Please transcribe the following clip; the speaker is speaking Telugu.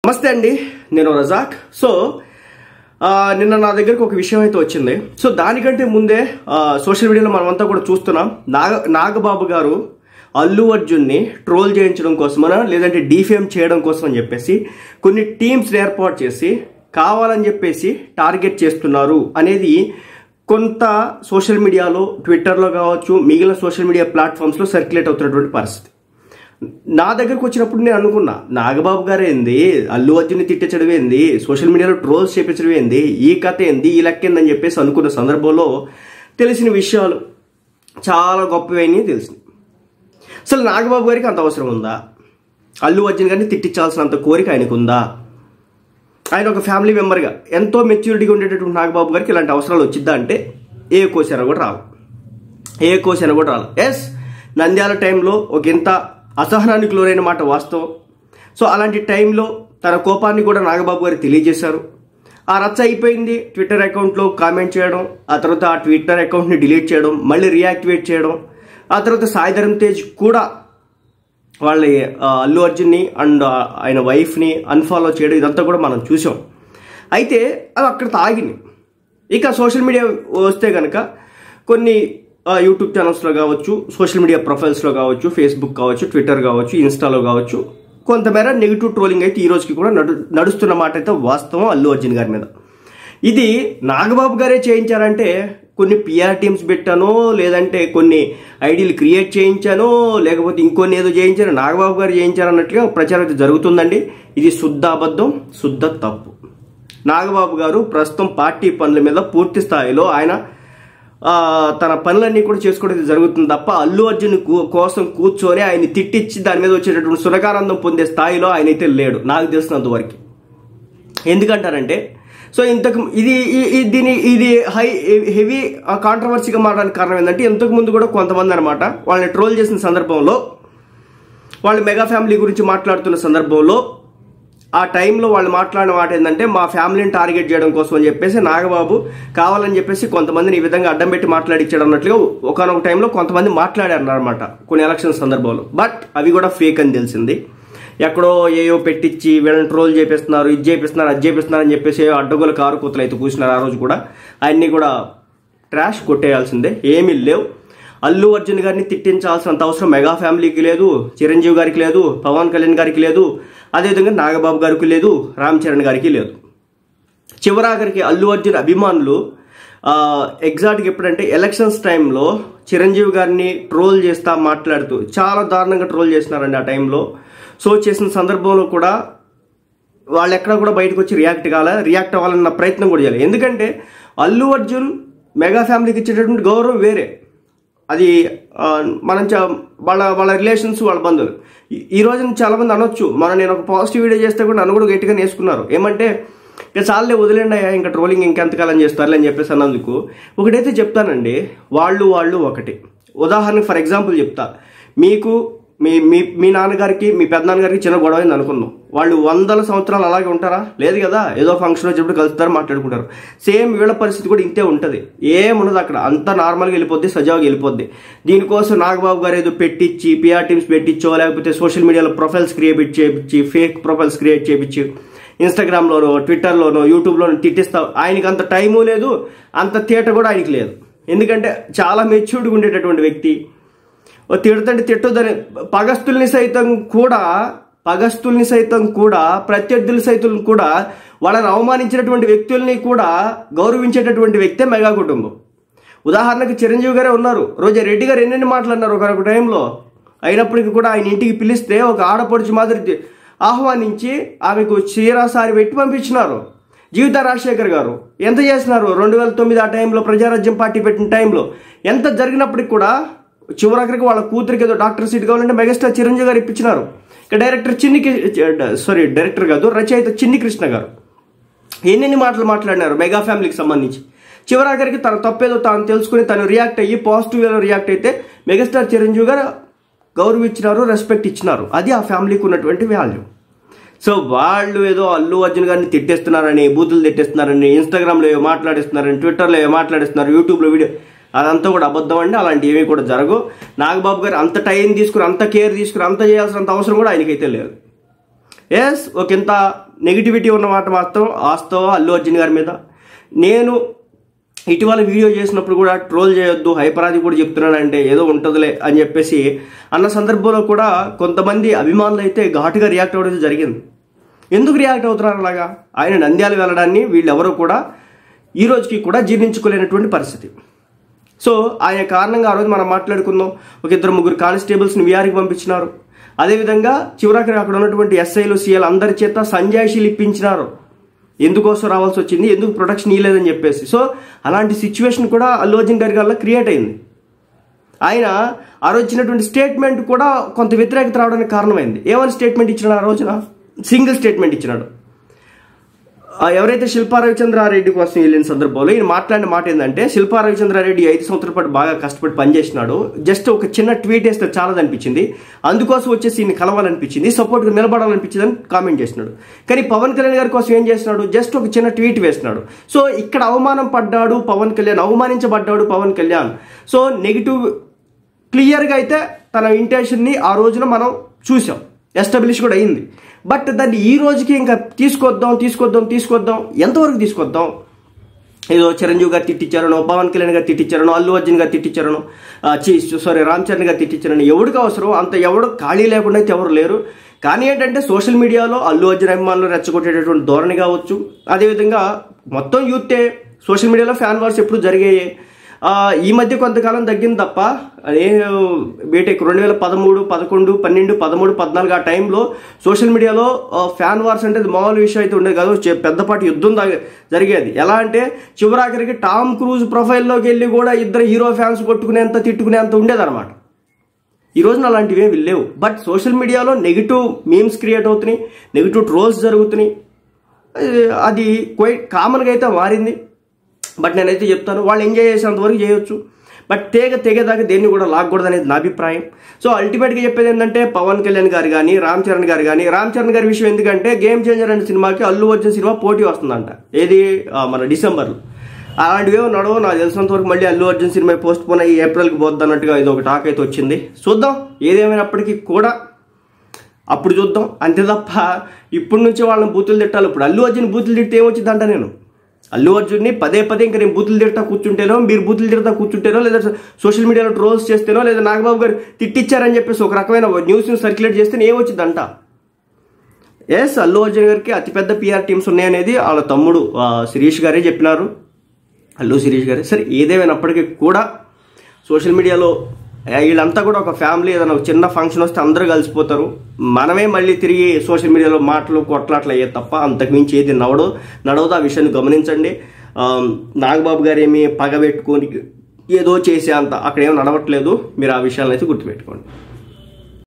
నమస్తే అండి నేను రజాక్ సో ఆ, నిన్న నా దగ్గరకు ఒక విషయం అయితే వచ్చింది సో దానికంటే ముందే ఆ, సోషల్ మీడియాలో మనమంతా కూడా చూస్తున్నాం నాగ నాగబాబు గారు అల్లు అర్జున్ని ట్రోల్ చేయించడం కోసమనా లేదంటే డిఫేమ్ చేయడం కోసం అని చెప్పేసి కొన్ని టీమ్స్ ఏర్పాటు చేసి కావాలని చెప్పేసి టార్గెట్ చేస్తున్నారు అనేది కొంత సోషల్ మీడియాలో ట్విట్టర్లో కావచ్చు మిగిలిన సోషల్ మీడియా ప్లాట్ఫామ్స్లో సర్క్యులేట్ అవుతున్నటువంటి పరిస్థితి నా దగ్గరకు వచ్చినప్పుడు నేను అనుకున్నా నాగబాబు గారు ఏంది అల్లు అర్జున్ని తిట్టించడం ఏంది సోషల్ మీడియాలో ట్రోల్స్ చేపించడం ఏంది ఈ కథ ఏంది ఈ లెక్క ఏందని చెప్పేసి అనుకున్న సందర్భంలో తెలిసిన విషయాలు చాలా గొప్పవని తెలిసింది అసలు నాగబాబు గారికి అంత అవసరం ఉందా అల్లు అర్జున్ గారిని తిట్టించాల్సినంత కోరిక ఆయనకు ఉందా ఆయన ఒక ఫ్యామిలీ మెంబర్గా ఎంతో మెచ్యూరిటీగా ఉండేటటువంటి నాగబాబు గారికి ఇలాంటి అవసరాలు వచ్చిద్దా అంటే ఏ కోశాన కూడా రావు ఏ కోశాన కూడా రాదు ఎస్ నంద్యాల టైంలో ఒక ఇంత అసహనానికి లోనైన మాట వాస్తవం సో అలాంటి టైంలో తన కోపాన్ని కూడా నాగబాబు గారికి తెలియజేశారు ఆ రచ్చ అయిపోయింది ట్విట్టర్ అకౌంట్లో కామెంట్ చేయడం ఆ తర్వాత ఆ ట్విట్టర్ అకౌంట్ని డిలీట్ చేయడం మళ్ళీ రియాక్టివేట్ చేయడం ఆ తర్వాత సాయిధరం తేజ్ కూడా వాళ్ళ ఆ, అల్లు అర్జున్ని అండ్ ఆ, ఆయన వైఫ్ని అన్ఫాలో చేయడం ఇదంతా కూడా మనం చూసాం అయితే అది అక్కడ తాగింది ఇక సోషల్ మీడియా వస్తే కనుక కొన్ని ఆ, యూట్యూబ్ ఛానల్స్లో కావచ్చు సోషల్ మీడియా ప్రొఫైల్స్లో కావచ్చు ఫేస్బుక్ కావచ్చు ట్విట్టర్ కావచ్చు ఇన్స్టాలో కావచ్చు కొంతమేర నెగిటివ్ ట్రోలింగ్ అయితే ఈ రోజుకి కూడా నడు నడుస్తున్న మాట అయితే వాస్తవం అల్లు అర్జున్ గారి మీద ఇది నాగబాబు గారే చేయించారంటే కొన్ని పిఆర్ టీమ్స్ పెట్టానో లేదంటే కొన్ని ఐడీలు క్రియేట్ చేయించానో లేకపోతే ఇంకొన్ని ఏదో చేయించారో నాగబాబు గారు చేయించారన్నట్లుగా ప్రచారం అయితే జరుగుతుందండి ఇది శుద్ధ అబద్ధం శుద్ధ తప్పు నాగబాబు గారు ప్రస్తుతం పార్టీ పనుల మీద పూర్తి స్థాయిలో ఆయన ఆ, తన పనులన్నీ కూడా చేసుకోవడం జరుగుతుంది తప్ప అల్లు అర్జున్ కూ- కోసం కూర్చొని ఆయన తిట్టించి దాని మీద వచ్చేటటువంటి సునకానందం పొందే స్థాయిలో ఆయన అయితే లేడు నాకు తెలిసినంత వరకు ఎందుకంటారంటే సో ఇంతకు ఇది ఈ- ఈ- దీని ఇది హై హెవీ కాంట్రవర్సీగా మారడానికి కారణం ఏంటంటే ఇంతకు ముందు కూడా కొంతమంది అనమాట వాళ్ళని ట్రోల్ చేసిన సందర్భంలో వాళ్ళు మెగా ఫ్యామిలీ గురించి మాట్లాడుతున్న సందర్భంలో ఆ టైంలో వాళ్ళు మాట్లాడిన మాట ఏంటంటే మా ఫ్యామిలీని టార్గెట్ చేయడం కోసం అని చెప్పేసి నాగబాబు కావాలని చెప్పేసి కొంతమందిని ఈ విధంగా అడ్డం పెట్టి మాట్లాడిచ్చాడు అన్నట్లుగా ఒకనొక టైంలో కొంతమంది మాట్లాడారు అనమాట కొన్ని ఎలక్షన్ సందర్భంలో బట్ అవి కూడా ఫేక్ అని తెలిసింది ఎక్కడో ఏయో పెట్టించి వీళ్ళని ట్రోల్ చేపిస్తున్నారు ఇది చేపిస్తున్నారు అది చేపిస్తున్నారు అని చెప్పేసి ఏవో అడ్డగోలు కారు కూతలు అయితే కూర్చున్నారు ఆ రోజు కూడా ఆయన్ని కూడా ట్రాష్ కొట్టేయాల్సిందే ఏమీ లేవు అల్లు అర్జున్ గారిని తిట్టించాల్సినంత అవసరం మెగా ఫ్యామిలీకి లేదు చిరంజీవి గారికి లేదు పవన్ కళ్యాణ్ గారికి లేదు అదేవిధంగా నాగబాబు గారికి లేదు రామ్ చరణ్ గారికి లేదు చివరాఖరికి అల్లు అర్జున్ అభిమానులు ఆ, ఎగ్జాక్ట్గా ఎప్పుడంటే ఎలక్షన్స్ టైంలో చిరంజీవి గారిని ట్రోల్ చేస్తా మాట్లాడుతూ చాలా దారుణంగా ట్రోల్ చేసినారండి ఆ టైంలో సో చేసిన సందర్భంలో కూడా వాళ్ళు ఎక్కడ కూడా బయటకు వచ్చి రియాక్ట్ కాలే రియాక్ట్ అవ్వాలన్న ప్రయత్నం కూడా చేయాలి ఎందుకంటే అల్లు అర్జున్ మెగా ఫ్యామిలీకి ఇచ్చేటటువంటి గౌరవం వేరే అది ఆ, మనం చ- వాళ్ళ వాళ్ళ రిలేషన్స్ వాళ్ళ బంధువులు ఈ- ఈ రోజున చాలా మంది అనొచ్చు మనం నేను ఒక పాజిటివ్ వీడియో చేస్తే కూడా నన్ను కూడా గట్టిగా నేసుకున్నారు ఏమంటే ఇక చాలే వదిలేండి అయ్యా ఇంకా ట్రోలింగ్ ఇంకెంతకాలం చేస్తారులే అని చెప్పేసి అన్నందుకు ఒకటైతే చెప్తానండి వాళ్ళు వాళ్ళు ఒకటి ఉదాహరణకు ఫర్ ఎగ్జాంపుల్ చెప్తా మీకు మీ మీ మీ నాన్నగారికి మీ పెద్దనాన్నగారికి చిన్న గొడవ అయింది అనుకుందాం వాళ్ళు వందల సంవత్సరాలు అలాగే ఉంటారా లేదు కదా ఏదో ఫంక్షన్ వచ్చినప్పుడు కలుస్తారు మాట్లాడుకుంటారు సేమ్ వీళ్ళ పరిస్థితి కూడా ఇంతే ఉంటుంది ఏమున్నది అక్కడ అంతా నార్మల్గా వెళ్ళిపోద్ది సజావుగా వెళ్ళిపోద్ది దీనికోసం నాగబాబు గారు ఏదో పెట్టించి పిఆర్ టీమ్స్ పెట్టించో లేకపోతే సోషల్ మీడియాలో ప్రొఫైల్స్ క్రియేట్ చేయించి ఫేక్ ప్రొఫైల్స్ క్రియేట్ చేయించి ఇన్స్టాగ్రామ్లోనో ట్విట్టర్లోనో యూట్యూబ్లోనో తిట్టిస్తా ఆయనకి అంత టైము లేదు అంత థియేటర్ కూడా ఆయనకి లేదు ఎందుకంటే చాలా మెచ్యూర్డ్గా ఉండేటటువంటి వ్యక్తి ఓ తిడుతుంటే తిట్టొద్దని పగస్తుల్ని సైతం కూడా పగస్తుల్ని సైతం కూడా ప్రత్యర్థులు సైతం కూడా వాళ్ళని అవమానించినటువంటి వ్యక్తుల్ని కూడా గౌరవించేటటువంటి వ్యక్తే మెగా కుటుంబం ఉదాహరణకు చిరంజీవి గారే ఉన్నారు రోజా రెడ్డి గారు ఎన్నెన్ని మాట్లాడినారు ఒకనొక టైంలో అయినప్పటికీ కూడా ఆయన ఇంటికి పిలిస్తే ఒక ఆడపడుచు మాదిరి తి- ఆహ్వానించి ఆమెకు చీర సారి పెట్టి పంపించినారు జీవిత రాజశేఖర్ గారు ఎంత చేసినారు రెండు వేల తొమ్మిది ఆ టైంలో ప్రజారాజ్యం పార్టీ పెట్టిన టైంలో ఎంత జరిగినప్పటికి కూడా చివరాఖరికి వాళ్ళ కూతురికి ఏదో డాక్టర్ సీట్ కావాలంటే మెగాస్టార్ చిరంజీవి గారు ఇప్పించినారు ఇక డైరెక్టర్ చిన్ని సారీ డైరెక్టర్ కాదు రచయిత చిన్ని కృష్ణ గారు ఎన్నెన్ని మాటలు మాట్లాడినారు మెగా ఫ్యామిలీకి సంబంధించి చివరాఖరికి తన తప్పేదో తాను తెలుసుకుని తను రియాక్ట్ అయ్యి పాజిటివ్ వేలో రియాక్ట్ అయితే మెగాస్టార్ చిరంజీవి గారు గౌరవించినారు రెస్పెక్ట్ ఇచ్చినారు అది ఆ ఫ్యామిలీకి ఉన్నటువంటి వాల్యూ సో వాళ్ళు ఏదో అల్లు అర్జున్ గారిని తిట్టేస్తున్నారని బూతులు తిట్టేస్తున్నారని ఇన్స్టాగ్రామ్లో ఏవో మాట్లాడిస్తున్నారని ట్విట్టర్లో ఏవో మాట్లాడిస్తున్నారు యూట్యూబ్లో వీడియో అదంతా కూడా అబద్ధం అండి అలాంటి ఏమీ కూడా జరగవు నాగబాబు గారు అంత టైం తీసుకుని అంత కేర్ తీసుకుని అంత చేయాల్సినంత అవసరం కూడా ఆయనకైతే లేదు ఎస్ ఒక ఇంత నెగిటివిటీ ఉన్న మాట మాత్రం వాస్తవం అల్లు అర్జున్ గారి మీద నేను ఇటీవల వీడియో చేసినప్పుడు కూడా ట్రోల్ చేయొద్దు హైపరాది కూడా చెప్తున్నానంటే ఏదో ఉంటుందిలే అని చెప్పేసి అన్న సందర్భంలో కూడా కొంతమంది అభిమానులు అయితే ఘాటుగా రియాక్ట్ అవ్వడం జరిగింది ఎందుకు రియాక్ట్ అవుతున్నారు అలాగా ఆయన నంద్యాల వెళ్ళడాన్ని వీళ్ళెవరూ కూడా ఈ రోజుకి కూడా జీర్ణించుకోలేనటువంటి పరిస్థితి సో ఆయన కారణంగా ఆ రోజు మనం మాట్లాడుకుందాం ఒక ఇద్దరు ముగ్గురు కానిస్టేబుల్స్ని విఆర్కి పంపించినారు అదేవిధంగా చివరికి అక్కడ ఉన్నటువంటి ఎస్ఐలు సీఎల్ అందరి చేత సంజాయిషీలు ఇప్పించినారు ఎందుకోసం రావాల్సి వచ్చింది ఎందుకు ప్రొటెక్షన్ ఇవ్వలేదని చెప్పేసి సో అలాంటి సిచ్యువేషన్ కూడా అల్లు అర్జున్ గారి వల్ల క్రియేట్ అయింది ఆయన ఆ రోజు ఇచ్చినటువంటి స్టేట్మెంట్ కూడా కొంత వ్యతిరేకత రావడానికి కారణమైంది ఏమని స్టేట్మెంట్ ఇచ్చినాడు ఆ రోజున సింగిల్ స్టేట్మెంట్ ఇచ్చినాడు ఆ ఎవరైతే శిల్పా రవిచంద్రారెడ్డి కోసం వెళ్ళిన సందర్భంలో ఈయన మాట్లాడిన మాట ఏంటంటే శిల్పా రవిచంద్రారెడ్డి ఐదు సంవత్సరాల పాటు బాగా కష్టపడి పనిచేసినాడు జస్ట్ ఒక చిన్న ట్వీట్ వేస్తే చాలా అనిపించింది అందుకోసం వచ్చేసి ఈయన కలవాలనిపించింది సపోర్ట్గా నిలబడాలనిపించింది అని కామెంట్ చేసినాడు కానీ పవన్ కళ్యాణ్ గారి కోసం ఏం చేసినాడు జస్ట్ ఒక చిన్న ట్వీట్ వేసినాడు సో ఇక్కడ అవమానం పడ్డాడు పవన్ కళ్యాణ్ అవమానించబడ్డాడు పవన్ కళ్యాణ్ సో నెగిటివ్ క్లియర్గా అయితే తన ఇంటెన్షన్ని ఆ రోజున మనం చూసాం ఎస్టాబ్లిష్ కూడా అయింది బట్ దాన్ని ఈ రోజుకి ఇంకా తీసుకొద్దాం తీసుకొద్దాం తీసుకొద్దాం ఎంతవరకు తీసుకొద్దాం ఏదో చిరంజీవి గారు తిట్టించారనో పవన్ కళ్యాణ్ గారు తిట్టించారనో అల్లు అర్జున్ గారు తిట్టించారనో ఆ, చి సారీ రామ్ చరణ్ గారు తిట్టించారని ఎవడికి అవసరం అంత ఎవడు ఖాళీ లేకుండా అయితే ఎవరు లేరు కానీ ఏంటంటే సోషల్ మీడియాలో అల్లు అర్జున్ అభిమానులు రెచ్చగొట్టేటటువంటి ధోరణి కావచ్చు అదేవిధంగా మొత్తం యూతే సోషల్ మీడియాలో ఫ్యాన్ వార్స్ ఎప్పుడు జరిగాయి ఆ, ఈ మధ్య కొంతకాలం తగ్గింది తప్ప అదే బీటెక్ రెండు వేల పదమూడు పదకొండు పన్నెండు పదమూడు పద్నాలుగు ఆ టైంలో సోషల్ మీడియాలో ఆ, ఫ్యాన్ వార్స్ అంటే అది మామూలు విషయం అయితే ఉండేది కాదు చే- పెద్దపాటి యుద్ధం దాగ- జరిగేది ఎలా అంటే చివరాఖరికి టామ్ క్రూజ్ ప్రొఫైల్లోకి వెళ్ళి కూడా ఇద్దరు హీరో ఫ్యాన్స్ కొట్టుకునేంత తిట్టుకునేంత ఉండేదన్నమాట ఈ రోజున అలాంటివి ఏమి లేవు బట్ సోషల్ మీడియాలో నెగిటివ్ మీమ్స్ క్రియేట్ అవుతున్నాయి నెగిటివ్ ట్రోల్స్ జరుగుతున్నాయి అది- అది క్వైట్ కామన్గా అయితే మారింది బట్ నేనైతే చెప్తాను వాళ్ళు ఎంజాయ్ చేసేంత వరకు చేయొచ్చు బట్ తేగ తెగేదాకా దేన్ని కూడా లాక్కూడదు అనేది నా అభిప్రాయం సో అల్టిమేట్గా చెప్పేది ఏంటంటే పవన్ కళ్యాణ్ గారు కానీ రామ్ చరణ్ గారు కానీ రామ్ చరణ్ గారి విషయం ఎందుకంటే గేమ్ చేంజర్ అనే సినిమాకి అల్లు అర్జున్ సినిమా పోటీ వస్తుందంట ఏది ఆ, మన డిసెంబర్లో అలాంటివి ఏమో నడవు నాకు తెలిసినంత వరకు మళ్ళీ Allu Arjun cinema postpone అయ్యి ఏప్రిల్కి పోద్ది అన్నట్టుగా ఇది ఒక టాక్ అయితే వచ్చింది చూద్దాం ఏదేమైనప్పటికీ కూడా అప్పుడు చూద్దాం అంతే తప్ప ఇప్పటి నుంచి వాళ్ళని బూతులు తిట్టాలి ఇప్పుడు అల్లు అర్జున్ బూతులు తిడితే ఏమొచ్చిందంట నేను అల్లు అర్జున్ని పదే పదే ఇంకా నేను బూతులు తిడతా కూర్చుంటేనో మీరు బూతులు తిడతా కూర్చుంటేనో లేదా సోషల్ మీడియాలో ట్రోల్స్ చేస్తేనో లేదా నాగబాబు గారు తిట్టిచ్చారని చెప్పేసి ఒక రకమైన న్యూస్ సర్క్యులేట్ చేస్తే ఏమొచ్చిందంట ఎస్ అల్లు అర్జున్ గారికి అతిపెద్ద పిఆర్ టీమ్స్ ఉన్నాయనేది వాళ్ళ తమ్ముడు ఆ, శిరీష్ గారే చెప్పినారు అల్లు శిరీష్ గారే సరే ఏదేమైనప్పటికీ కూడా సోషల్ మీడియాలో ఆ, వీళ్ళంతా కూడా ఒక ఫ్యామిలీ ఏదైనా ఒక చిన్న ఫంక్షన్ వస్తే అందరూ కలిసిపోతారు మనమే మళ్ళీ తిరిగి సోషల్ మీడియాలో మాటలు కొట్లాట్లు అయ్యే తప్ప అంతకుమించి ఏది నడవదు నడవదు ఆ విషయాన్ని గమనించండి ఆ, నాగబాబు గారు ఏమి పగబెట్టుకొని ఏదో చేసే అంత అక్కడ ఏం నడవట్లేదు మీరు ఆ విషయాలను అయితే గుర్తుపెట్టుకోండి